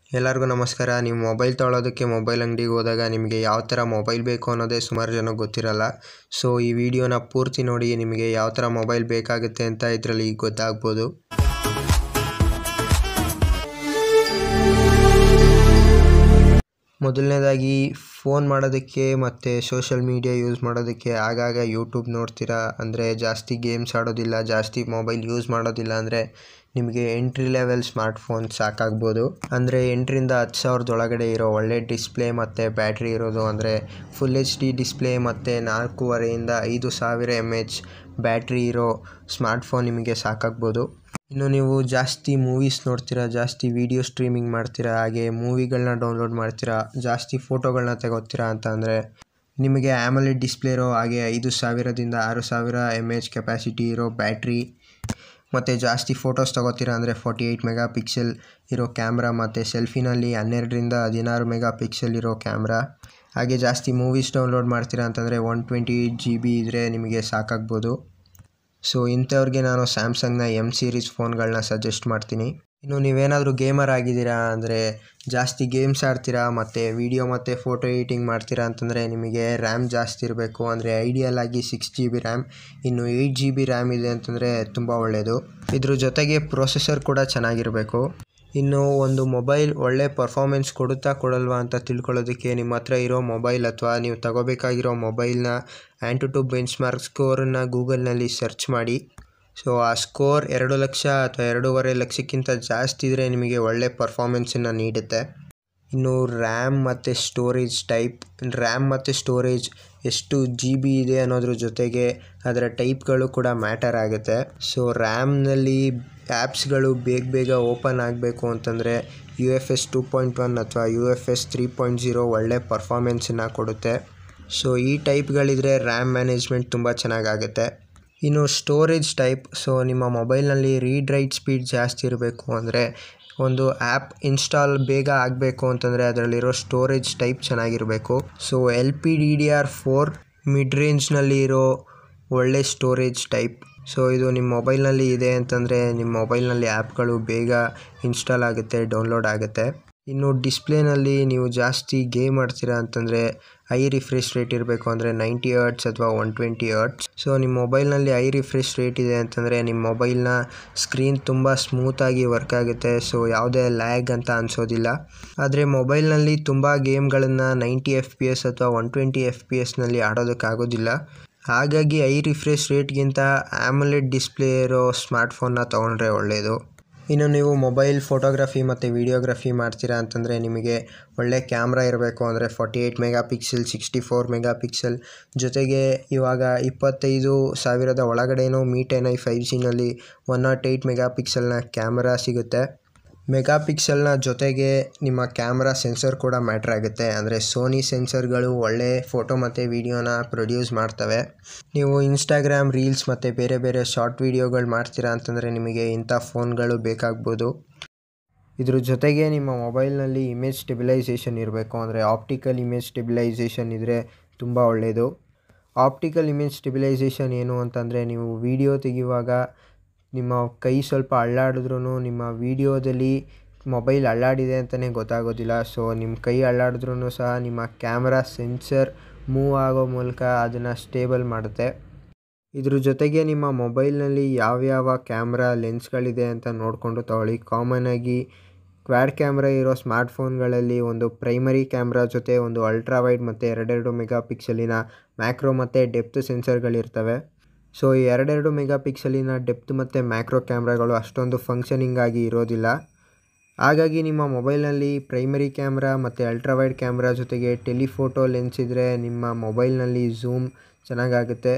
ಎಲ್ಲರಿಗೂ ನಮಸ್ಕಾರ ನೀವು ಮೊಬೈಲ್ ತೊಗೊಳೋದಕ್ಕೆ ಮೊಬೈಲ್ ಅಂಗಡಿಗೆ ಹೋದಾಗ ನಿಮಗೆ ಯಾವ ಥರ ಮೊಬೈಲ್ ಬೇಕು ಅನ್ನೋದೇ ಸುಮಾರು ಜನಕ್ಕೆ ಗೊತ್ತಿರಲ್ಲ ಸೊ ಈ ವಿಡಿಯೋನ ಪೂರ್ತಿ ನೋಡಿ ನಿಮಗೆ ಯಾವ ಥರ ಮೊಬೈಲ್ ಬೇಕಾಗುತ್ತೆ ಅಂತ ಇದರಲ್ಲಿ ಗೊತ್ತಾಗ್ಬೋದು ಮೊದಲನೇದಾಗಿ ಫೋನ್ ಮಾಡೋದಕ್ಕೆ ಮತ್ತು ಸೋಷಲ್ ಮೀಡಿಯಾ ಯೂಸ್ ಮಾಡೋದಕ್ಕೆ ಆಗಾಗ ಯೂಟ್ಯೂಬ್ ನೋಡ್ತೀರಾ ಅಂದರೆ ಜಾಸ್ತಿ ಗೇಮ್ಸ್ ಆಡೋದಿಲ್ಲ ಜಾಸ್ತಿ ಮೊಬೈಲ್ ಯೂಸ್ ಮಾಡೋದಿಲ್ಲ ಅಂದರೆ ನಿಮಗೆ ಎಂಟ್ರಿ ಲೆವೆಲ್ ಸ್ಮಾರ್ಟ್ ಫೋನ್ ಸಾಕಾಗ್ಬೋದು ಅಂದರೆ ಎಂಟರಿಂದ ಹತ್ತು ಸಾವಿರದೊಳಗಡೆ ಇರೋ ಒಳ್ಳೆ ಡಿಸ್ಪ್ಲೇ ಮತ್ತು ಬ್ಯಾಟ್ರಿ ಇರೋದು ಅಂದರೆ ಫುಲ್ ಎಚ್ ಡಿ ಡಿಸ್ಪ್ಲೇ ಮತ್ತು ನಾಲ್ಕೂವರೆಯಿಂದ ಐದು ಸಾವಿರ ಎಮ್ ಎಚ್ ಬ್ಯಾಟ್ರಿ ಇರೋ ಸ್ಮಾರ್ಟ್ ಫೋನ್ ನಿಮಗೆ ಸಾಕಾಗ್ಬೋದು ಇನ್ನು ನೀವು ಜಾಸ್ತಿ ಮೂವೀಸ್ ನೋಡ್ತೀರಾ ಜಾಸ್ತಿ ವೀಡಿಯೋ ಸ್ಟ್ರೀಮಿಂಗ್ ಮಾಡ್ತೀರಾ ಹಾಗೆ ಮೂವಿಗಳನ್ನ ಡೌನ್ಲೋಡ್ ಮಾಡ್ತೀರಾ ಜಾಸ್ತಿ ಫೋಟೋಗಳನ್ನ ತೆಗೋತೀರಾ ಅಂತ ಅಂದರೆ ನಿಮಗೆ ಆ್ಯಮಲೆಡ್ ಡಿಸ್ಪ್ಲೇ ಇರೋ ಹಾಗೆ ಐದು ಸಾವಿರದಿಂದ ಆರು ಸಾವಿರ ಎಮ್ ಎಚ್ ಕೆಪಾಸಿಟಿ ಇರೋ ಬ್ಯಾಟ್ರಿ ಮತ್ತು ಜಾಸ್ತಿ ಫೋಟೋಸ್ ತೊಗೋತೀರಾ ಅಂದರೆ ಫಾರ್ಟಿ ಏಯ್ಟ್ ಮೆಗಾ ಪಿಕ್ಸೆಲ್ ಇರೋ ಕ್ಯಾಮ್ರಾ ಮತ್ತು ಸೆಲ್ಫಿನಲ್ಲಿ ಹನ್ನೆರಡರಿಂದ ಹದಿನಾರು ಮೆಗಾ ಪಿಕ್ಸೆಲ್ ಇರೋ ಕ್ಯಾಮ್ರಾ ಹಾಗೆ ಜಾಸ್ತಿ ಮೂವೀಸ್ ಡೌನ್ಲೋಡ್ ಮಾಡ್ತೀರಾ ಅಂತಂದರೆ ಒನ್ ಟ್ವೆಂಟಿ ಜಿ ಬಿ ಇದ್ದರೆ ನಿಮಗೆ ಸಾಕಾಗ್ಬೋದು ಸೊ ಇಂಥವ್ರಿಗೆ ನಾನು ಸ್ಯಾಮ್ಸಂಗ್ನ ಎಮ್ ಸೀರೀಸ್ ಫೋನ್ಗಳನ್ನ ಸಜೆಸ್ಟ್ ಮಾಡ್ತೀನಿ ಇನ್ನು ನೀವೇನಾದರೂ ಗೇಮರ್ ಆಗಿದ್ದೀರಾ ಅಂದರೆ ಜಾಸ್ತಿ ಗೇಮ್ಸ್ ಆಡ್ತೀರಾ ಮತ್ತು ವೀಡಿಯೋ ಮತ್ತು ಫೋಟೋ ಎಡಿಟಿಂಗ್ ಮಾಡ್ತೀರಾ ಅಂತಂದರೆ ನಿಮಗೆ ರ್ಯಾಮ್ ಜಾಸ್ತಿ ಇರಬೇಕು ಅಂದರೆ ಐಡಿಯಲ್ ಆಗಿ ಸಿಕ್ಸ್ ಜಿ ಬಿ ರ್ಯಾಮ್ ಇನ್ನು ಏಯ್ಟ್ ಜಿ ಬಿ ರ್ಯಾಮ್ ಇದೆ ಅಂತಂದರೆ ತುಂಬ ಒಳ್ಳೆಯದು ಇದ್ರ ಜೊತೆಗೆ ಪ್ರೊಸೆಸರ್ ಕೂಡ ಚೆನ್ನಾಗಿರಬೇಕು ಇನ್ನು ಒಂದು ಮೊಬೈಲ್ ಒಳ್ಳೆ ಪರ್ಫಾರ್ಮೆನ್ಸ್ ಕೊಡುತ್ತಾ ಕೊಡಲ್ವಾ ಅಂತ ತಿಳ್ಕೊಳ್ಳೋದಕ್ಕೆ ನಿಮ್ಮ ಹತ್ರ ಇರೋ ಮೊಬೈಲ್ ಅಥವಾ ನೀವು ತಗೋಬೇಕಾಗಿರೋ ಮೊಬೈಲ್ನ ಆ್ಯಂಟು ಟು ಬೆಂಚ್ ಮಾರ್ಕ್ ಸ್ಕೋರನ್ನು ಗೂಗಲ್ನಲ್ಲಿ ಸರ್ಚ್ ಮಾಡಿ ಸೊ ಆ ಸ್ಕೋರ್ ಎರಡು ಲಕ್ಷ ಅಥವಾ ಎರಡೂವರೆ ಲಕ್ಷಕ್ಕಿಂತ ಜಾಸ್ತಿ ಇದ್ದರೆ ನಿಮಗೆ ಒಳ್ಳೆ ಪರ್ಫಾರ್ಮೆನ್ಸನ್ನು ನೀಡುತ್ತೆ ಇನ್ನು ರ್ಯಾಮ್ ಮತ್ತು ಸ್ಟೋರೇಜ್ ಟೈಪ್ ರ್ಯಾಮ್ ಮತ್ತು ಸ್ಟೋರೇಜ್ ಎಷ್ಟು ಜಿ ಬಿ ಇದೆ ಅನ್ನೋದ್ರ ಜೊತೆಗೆ ಅದರ ಟೈಪ್ಗಳು ಕೂಡ ಮ್ಯಾಟರ್ ಆಗುತ್ತೆ ಸೊ ರ್ಯಾಮ್ನಲ್ಲಿ ಆ್ಯಪ್ಸ್ಗಳು ಬೇಗ ಬೇಗ ಓಪನ್ ಆಗಬೇಕು ಅಂತಂದರೆ U F S two point one ಅಥವಾ U F S three point zero ಒಳ್ಳೆ ಪರ್ಫಾರ್ಮೆನ್ಸನ್ನು ಕೊಡುತ್ತೆ ಸೊ ಈ ಟೈಪ್ಗಳಿದ್ರೆ ರ್ಯಾಮ್ ಮ್ಯಾನೇಜ್ಮೆಂಟ್ ತುಂಬ ಚೆನ್ನಾಗಾಗುತ್ತೆ ಇನ್ನು ಸ್ಟೋರೇಜ್ ಟೈಪ್ ಸೊ ನಿಮ್ಮ ಮೊಬೈಲ್ನಲ್ಲಿ ರೀಡ್ ರೈಟ್ ಸ್ಪೀಡ್ ಜಾಸ್ತಿ ಇರಬೇಕು ಅಂದರೆ ಒಂದು ಆ್ಯಪ್ ಇನ್ಸ್ಟಾಲ್ ಬೇಗ ಆಗಬೇಕು ಅಂತಂದರೆ ಅದರಲ್ಲಿರೋ ಸ್ಟೋರೇಜ್ ಟೈಪ್ ಚೆನ್ನಾಗಿರಬೇಕು so L P D D R four mid ರೇಂಜ್ನಲ್ಲಿ ಇರೋ ಒಳ್ಳೆ ಸ್ಟೋರೇಜ್ ಟೈಪ್ ಸೊ ಇದು ನಿಮ್ಮ ಮೊಬೈಲ್ನಲ್ಲಿ ಇದೆ ಅಂತಂದರೆ ನಿಮ್ಮ ಮೊಬೈಲ್ನಲ್ಲಿ ಆ್ಯಪ್ಗಳು ಬೇಗ ಇನ್ಸ್ಟಾಲ್ ಆಗುತ್ತೆ ಡೌನ್ಲೋಡ್ ಆಗುತ್ತೆ ಇನ್ನು ಡಿಸ್ಪ್ಲೇನಲ್ಲಿ ನೀವು ಜಾಸ್ತಿ ಗೇಮ್ ಆಡ್ತೀರಾ ಅಂತಂದರೆ ಐ ರಿಫ್ರೆಶ್ ರೇಟ್ ಇರಬೇಕು ಅಂದರೆ ನೈಂಟಿ ಹರ್ಟ್ಸ್ ಅಥವಾ ಒನ್ ಟ್ವೆಂಟಿ ಹರ್ಟ್ಸ್ ಸೊ ನಿಮ್ಮ ಮೊಬೈಲ್ನಲ್ಲಿ ಐ ರಿಫ್ರೆಶ್ ರೇಟ್ ಇದೆ ಅಂತಂದರೆ ನಿಮ್ಮ ಮೊಬೈಲ್ನ ಸ್ಕ್ರೀನ್ ತುಂಬ ಸ್ಮೂತಾಗಿ ವರ್ಕ್ ಆಗುತ್ತೆ ಸೊ ಯಾವುದೇ ಲ್ಯಾಗ್ ಅಂತ ಅನಿಸೋದಿಲ್ಲ ಆದರೆ ಮೊಬೈಲ್ನಲ್ಲಿ ತುಂಬ ಗೇಮ್ಗಳನ್ನು ನೈಂಟಿ ಎಫ್ ಪಿ ಎಸ್ ಅಥವಾ ಒನ್ ಟ್ವೆಂಟಿ ಎಫ್ ಪಿ ಎಸ್ನಲ್ಲಿ ಆಡೋದಕ್ಕಾಗೋದಿಲ್ಲ ಹಾಗಾಗಿ ಐ ರಿಫ್ರೆಶ್ ರೇಟ್ಗಿಂತ ಆ್ಯಮಲೆಡ್ ಡಿಸ್ಪ್ಲೇ ಇರೋ ಸ್ಮಾರ್ಟ್ಫೋನ್ನ ತೊಗೊಂಡ್ರೆ ಒಳ್ಳೆಯದು ಇನ್ನು ನೀವು ಮೊಬೈಲ್ ಫೋಟೋಗ್ರಫಿ ಮತ್ತು ವೀಡಿಯೋಗ್ರಫಿ ಮಾಡ್ತೀರಾ ಅಂತಂದರೆ ನಿಮಗೆ ಒಳ್ಳೆ ಕ್ಯಾಮ್ರಾ ಇರಬೇಕು ಅಂದರೆ forty eight mega pixel sixty four mega pixel ಜೊತೆಗೆ ಇವಾಗ ಇಪ್ಪತ್ತೈದು ಸಾವಿರದ ಒಳಗಡೆನೂ ಮೀ ಟೆನ್ ಐ ಫೈವ್ ಜಿನಲ್ಲಿ ಒನ್ ನಾಟ್ ಏಯ್ಟ್ ಮೆಗಾ ಪಿಕ್ಸೆಲ್ನ ಕ್ಯಾಮ್ರಾ ಸಿಗುತ್ತೆ ಮೆಗಾ ಪಿಕ್ಸೆಲ್ನ ಜೊತೆಗೆ ನಿಮ್ಮ ಕ್ಯಾಮ್ರಾ ಸೆನ್ಸರ್ ಕೂಡ ಮ್ಯಾಟ್ರ್ ಆಗುತ್ತೆ ಅಂದರೆ ಸೋನಿ ಸೆನ್ಸರ್ಗಳು ಒಳ್ಳೆ ಫೋಟೋ ಮತ್ತು ವೀಡಿಯೋನ ಪ್ರೊಡ್ಯೂಸ್ ಮಾಡ್ತವೆ ನೀವು ಇನ್ಸ್ಟಾಗ್ರಾಮ್ ರೀಲ್ಸ್ ಮತ್ತು ಬೇರೆ ಬೇರೆ ಶಾರ್ಟ್ ವೀಡಿಯೋಗಳು ಮಾಡ್ತೀರಾ ಅಂತಂದರೆ ನಿಮಗೆ ಇಂಥ ಫೋನ್ಗಳು ಬೇಕಾಗ್ಬೋದು ಇದ್ರ ಜೊತೆಗೆ ನಿಮ್ಮ ಮೊಬೈಲ್ನಲ್ಲಿ ಇಮೇಜ್ ಸ್ಟೆಬಿಲೈಸೇಷನ್ ಇರಬೇಕು ಅಂದರೆ ಆಪ್ಟಿಕಲ್ ಇಮೇಜ್ ಸ್ಟೆಬಿಲೈಸೇಷನ್ ಇದ್ದರೆ ತುಂಬ ಒಳ್ಳೆಯದು ಆಪ್ಟಿಕಲ್ ಇಮೇಜ್ ಸ್ಟೆಬಿಲೈಸೇಷನ್ ಏನು ಅಂತಂದರೆ ನೀವು ವೀಡಿಯೋ ತೆಗೆಯುವಾಗ ನಿಮ್ಮ ಕೈ ಸ್ವಲ್ಪ ಅಳ್ಳಾಡಿದ್ರೂ ನಿಮ್ಮ ವೀಡಿಯೋದಲ್ಲಿ ಮೊಬೈಲ್ ಅಳ್ಳಾಡಿದೆ ಅಂತಲೇ ಗೊತ್ತಾಗೋದಿಲ್ಲ ಸೊ ನಿಮ್ಮ ಕೈ ಅಳ್ಳಾಡಿದ್ರೂ ಸಹ ನಿಮ್ಮ ಕ್ಯಾಮ್ರಾ ಸೆನ್ಸರ್ ಮೂವ್ ಆಗೋ ಮೂಲಕ ಅದನ್ನು ಸ್ಟೇಬಲ್ ಮಾಡುತ್ತೆ ಇದ್ರ ಜೊತೆಗೆ ನಿಮ್ಮ ಮೊಬೈಲ್ನಲ್ಲಿ ಯಾವ್ಯಾವ ಕ್ಯಾಮ್ರಾ ಲೆನ್ಸ್ಗಳಿದೆ ಅಂತ ನೋಡಿಕೊಂಡು ತಗೊಳ್ಳಿ ಕಾಮನಾಗಿ ಕ್ವಾಡ್ ಕ್ಯಾಮ್ರಾ ಇರೋ ಸ್ಮಾರ್ಟ್ಫೋನ್ಗಳಲ್ಲಿ ಒಂದು ಪ್ರೈಮರಿ ಕ್ಯಾಮ್ರಾ ಜೊತೆ ಒಂದು ಅಲ್ಟ್ರಾ ವೈಡ್ ಮತ್ತು ಎರಡೆರಡು ಮೆಗಾ ಪಿಕ್ಸೆಲಿನ ಮ್ಯಾಕ್ರೋ ಮತ್ತು ಡೆಪ್ತ್ ಸೆನ್ಸರ್ಗಳಿರ್ತವೆ ಸೊ ಈ ಎರಡೆರಡು ಮೆಗಾ ಪಿಕ್ಸೆಲಿನ ಡೆಪ್ತ್ ಮತ್ತು ಮ್ಯಾಕ್ರೋ ಕ್ಯಾಮ್ರಾಗಳು ಅಷ್ಟೊಂದು ಫಂಕ್ಷನಿಂಗ್ ಆಗಿ ಇರೋದಿಲ್ಲ ಹಾಗಾಗಿ ನಿಮ್ಮ ಮೊಬೈಲ್ನಲ್ಲಿ ಪ್ರೈಮರಿ ಕ್ಯಾಮ್ರಾ ಮತ್ತು ಅಲ್ಟ್ರಾ ವೈಡ್ ಕ್ಯಾಮ್ರಾ ಜೊತೆಗೆ ಟೆಲಿಫೋಟೋ ಲೆನ್ಸ್ ಇದ್ದರೆ ನಿಮ್ಮ ಮೊಬೈಲ್ನಲ್ಲಿ ಝೂಮ್ ಚೆನ್ನಾಗಾಗುತ್ತೆ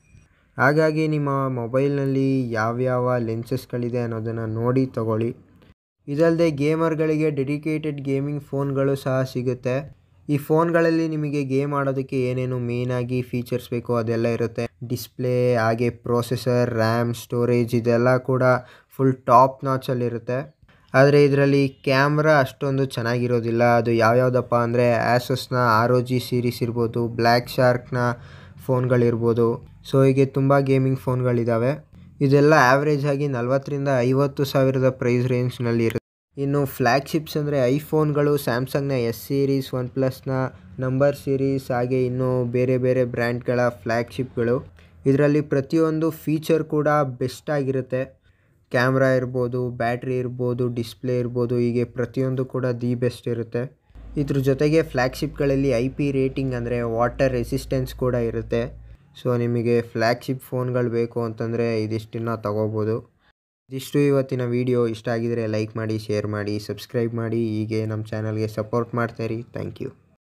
ಹಾಗಾಗಿ ನಿಮ್ಮ ಮೊಬೈಲ್ನಲ್ಲಿ ಯಾವ್ಯಾವ ಲೆನ್ಸಸ್ಗಳಿದೆ ಅನ್ನೋದನ್ನು ನೋಡಿ ತಗೊಳ್ಳಿ ಇದಲ್ಲದೆ ಗೇಮರ್ಗಳಿಗೆ ಡೆಡಿಕೇಟೆಡ್ ಗೇಮಿಂಗ್ ಫೋನ್ಗಳು ಸಹ ಸಿಗುತ್ತೆ ಈ ಫೋನ್ಗಳಲ್ಲಿ ನಿಮಗೆ ಗೇಮ್ ಆಡೋದಕ್ಕೆ ಏನೇನು ಮೇಯ್ನಾಗಿ ಫೀಚರ್ಸ್ ಬೇಕೋ ಅದೆಲ್ಲ ಇರುತ್ತೆ ಡಿಸ್ಪ್ಲೇ ಹಾಗೆ ಪ್ರೊಸೆಸರ್ ರ್ಯಾಮ್ ಸ್ಟೋರೇಜ್ ಇದೆಲ್ಲ ಕೂಡ ಫುಲ್ ಟಾಪ್ ನಾಚಲ್ಲಿರುತ್ತೆ ಆದರೆ ಇದರಲ್ಲಿ ಕ್ಯಾಮ್ರಾ ಅಷ್ಟೊಂದು ಚೆನ್ನಾಗಿರೋದಿಲ್ಲ ಅದು ಯಾವ್ಯಾವುದಪ್ಪ ಅಂದರೆ ಆ್ಯಸಸ್ನ ಆರ್ ಒ ಜಿ ಸೀರೀಸ್ ಇರ್ಬೋದು ಬ್ಲ್ಯಾಕ್ ಶಾರ್ಕ್ನ ಫೋನ್ಗಳಿರ್ಬೋದು ಸೊ ಹೀಗೆ ತುಂಬ ಗೇಮಿಂಗ್ ಫೋನ್ಗಳಿದ್ದಾವೆ ಇದೆಲ್ಲ ಆ್ಯಾವ್ರೇಜ್ ಆಗಿ ನಲ್ವತ್ತರಿಂದ ಐವತ್ತು ಸಾವಿರದ ಪ್ರೈಸ್ ರೇಂಜ್ನಲ್ಲಿ ಇರುತ್ತೆ ಇನ್ನು ಫ್ಲ್ಯಾಗ್ಶಿಪ್ಸ್ ಅಂದರೆ ಐಫೋನ್ಗಳು ಸ್ಯಾಮ್ಸಂಗ್ನ ಎಸ್ ಸೀರೀಸ್ ಒನ್ ಪ್ಲಸ್ನ ನಂಬರ್ ಸೀರೀಸ್ ಹಾಗೆ ಇನ್ನೂ ಬೇರೆ ಬೇರೆ ಬ್ರ್ಯಾಂಡ್ಗಳ ಫ್ಲ್ಯಾಗ್ಶಿಪ್ಗಳು ಇದರಲ್ಲಿ ಪ್ರತಿಯೊಂದು ಫೀಚರ್ ಕೂಡ ಬೆಸ್ಟ್ ಆಗಿರುತ್ತೆ ಕ್ಯಾಮ್ರಾ ಇರ್ಬೋದು ಬ್ಯಾಟ್ರಿ ಇರ್ಬೋದು ಡಿಸ್ಪ್ಲೇ ಇರ್ಬೋದು ಹೀಗೆ ಪ್ರತಿಯೊಂದು ಕೂಡ ದಿ ಬೆಸ್ಟ್ ಇರುತ್ತೆ ಇದ್ರ ಜೊತೆಗೆ ಫ್ಲ್ಯಾಗ್ಶಿಪ್ಗಳಲ್ಲಿ ಐ ಪಿ ರೇಟಿಂಗ್ ಅಂದರೆ ವಾಟರ್ ರೆಸಿಸ್ಟೆನ್ಸ್ ಕೂಡ ಇರುತ್ತೆ ಸೊ ನಿಮಗೆ ಫ್ಲ್ಯಾಗ್ಶಿಪ್ ಫೋನ್ಗಳು ಬೇಕು ಅಂತಂದರೆ ಇದಿಷ್ಟನ್ನು ತಗೋಬೋದು ಇದಿಷ್ಟು ಇವತ್ತಿನ ವಿಡಿಯೋ ಇಷ್ಟ ಆಗಿದರೆ ಲೈಕ್ ಮಾಡಿ ಶೇರ್ ಮಾಡಿ ಸಬ್ಸ್ಕ್ರೈಬ್ ಮಾಡಿ ಹೀಗೆ ನಮ್ಮ ಚಾನಲ್ಗೆ ಸಪೋರ್ಟ್ ಮಾಡ್ತಾಯಿರಿ ಥ್ಯಾಂಕ್ ಯು